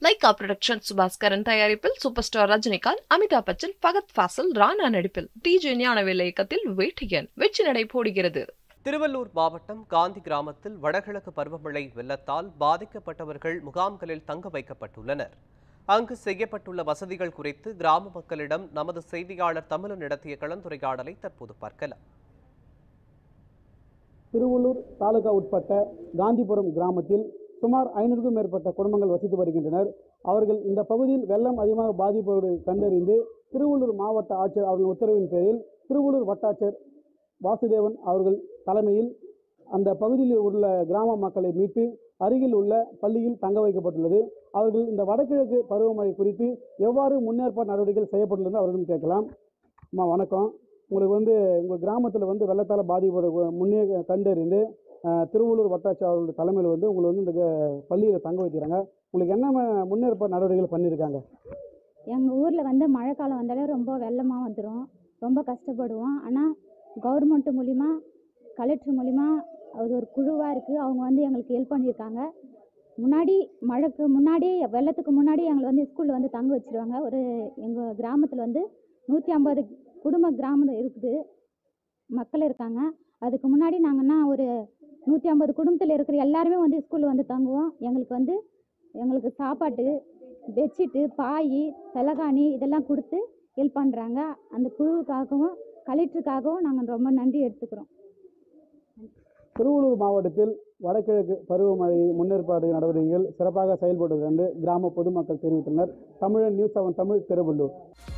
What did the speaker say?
Lyca production Subaskaran தயாரிப்பில் super star Rajinikanth Amitabh Bachchan Fahadh Faasil Rana நடிப்பில் TJ Gnanavel இயக்கத்தில் வேட்டியன் வெற்றி நடை போடுகிறது திருவள்ளூர் மாவட்டம் காந்தி கிராமத்தில் வடகிழக்கு பருவமழை வெள்ளத்தால் பாதிக்கப்பட்டவர்கள் முகாம்களில் தங்க வைக்கப்பட்டுள்ளனர் அங்கு செய்யப்பட்டுள்ள வசதிகள் குறித்து கிராம மக்களிடம் நமது செய்தியாளர் தமிழன் நடத்திய கலந்துரையாடலை தற்போது பார்க்கலாம் திருவள்ளூர் தாலுகா உட்பட்ட காந்திபுரம் கிராமத்தில் சுமார் ஐநூறுக்கும் மேற்பட்ட குடும்பங்கள் வசித்து வருகின்றனர் அவர்கள் இந்த பகுதியில் வெள்ளம் அதிகமாக பாதிப்பவர்களை கண்டறிந்து திருவள்ளூர் மாவட்ட ஆட்சியர் அவர்கள் உத்தரவின் பேரில் திருவள்ளூர் வட்டாட்சியர் வாசுதேவன் அவர்கள் தலைமையில் அந்த பகுதியில் உள்ள கிராம மக்களை மீட்டு அருகில் உள்ள பள்ளியில் தங்க வைக்கப்பட்டுள்ளது அவர்கள் இந்த வடகிழக்கு பருவமழை குறித்து எவ்வாறு முன்னேற்பாடு நடவடிக்கைகள் செய்யப்பட்டுள்ளது அவர்களிடம் கேட்கலாம் அம்மா வணக்கம் உங்களுக்கு வந்து உங்கள் கிராமத்தில் வந்து வெள்ளத்தால் பாதிக்கப்பட முன்னே கண்டறிந்து அஹ், திருவள்ளூர் வட்டாட்சியர் அவர்களுடைய தலைமையில் வந்து உங்களை வந்து இந்த பள்ளியில் தங்க வைக்கிறாங்க உங்களுக்கு என்ன ம- முன்னேற்பாடு நடவடிக்கைகள் பண்ணியிருக்காங்க எங்கள் ஊரில் வந்து மழை காலம் வந்தாலே ரொம்ப வெள்ளமாக வந்துடும் ரொம்ப கஷ்டப்படுவோம் ஆனால் கவர்மெண்ட் மூலிமா கலெக்டர் மூலிமா அது ஒரு குழுவாக இருக்குது அவங்க வந்து எங்களுக்கு ஹெல்ப் பண்ணியிருக்காங்க முன்னாடி மழைக்கு முன்னாடி வெள்ளத்துக்கு முன்னாடி எங்களை வந்து ஸ்கூலில் வந்து தங்க வச்சிருவாங்க ஒரு எங்கள் கிராமத்தில் வந்து நூற்றி ஐம்பது குடும்ப கிராமம் இருக்குது மக்கள் இருக்காங்க அதுக்கு முன்னாடி நாங்கன்னா ஒரு நூற்றி ஐம்பது குடும்பத்தில் இருக்கிற எல்லாருமே வந்து ஸ்கூலில் வந்து தங்குவோம் எங்களுக்கு வந்து எங்களுக்கு சாப்பாட்டு பெட்ஷீட்டு பாய் தலகாணி இதெல்லாம் கொடுத்து ஹெல்ப் பண்ணுறாங்க அந்த குழுவுக்காகவும் கலெக்டருக்காகவும் நாங்கள் ரொம்ப நன்றி எடுத்துக்கிறோம் திருவள்ளூர் மாவட்டத்தில் வடகிழக்கு பருவமழை முன்னேற்பாடு நடவடிக்கைகள் சிறப்பாக செயல்படுவது என்று கிராம பொதுமக்கள் தெரிவித்தனர் தமிழன் நியூஸ் செவன் தமிழ் திருவள்ளூர்